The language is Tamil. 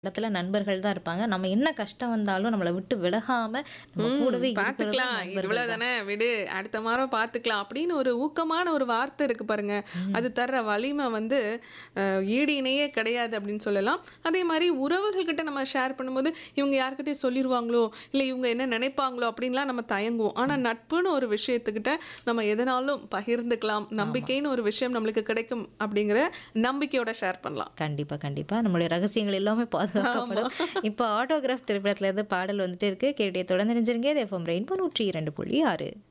இடத்துல நண்பர்கள் தான் இருப்பாங்க. நம்ம என்ன கஷ்டம் வந்தாலும் நம்மள விட்டு விலகாம நம்ம ம். கூடவே இருக்கிறதும் பார்த்துக்கலாம். நண்பர்கள் இவ்வளோ தான். தானே விடு. அடுத்த வாரம் பார்த்துக்கலாம். அப்படின்னு ஒரு ஊக்கமான ஒரு வார்த்தை இருக்கு பாருங்க. அது ம். தர்ற வலிமை வந்து அ ஈடு இணையே கிடையாது அப்படின்னு சொல்லலாம். அதே மாரி உறவுகள்கிட்ட நம்ம ஷேர் பண்ணும்போது, இவங்க யார்கிட்டயும் சொல்லிருவாங்களோ, இல்ல இவங்க என்ன நினைப்பாங்களோ அப்படின்லாம் நம்ம தயங்குவோம். ஆனா நட்புன்னு ஒரு விஷயத்துக்கிட்ட நம்ம எதனாலும் பகிர்ந்துக்கலாம். ஆமா. நம்பிக்கைன்னு ஒரு விஷயம் நம்மளுக்கு கிடைக்கும் அப்படிங்கிற நம்பிக்கையோட ஷேர் பண்ணலாம். கண்டிப்பா, கண்டிப்பா. நம்மளுடைய ரகசியங்கள் எல்லாமே ஆமா. பாதுகாக்கப்படும். இப்போ ஆட்டோகிராஃப் திரைப்படத்துல இருந்து பாடல் வந்துட்டே இருக்கு. கேட்டுட்டே தொடர்ந்து இணைஞ்சிருங்க. இது எஃப்எம் ரெயின்போ 102.6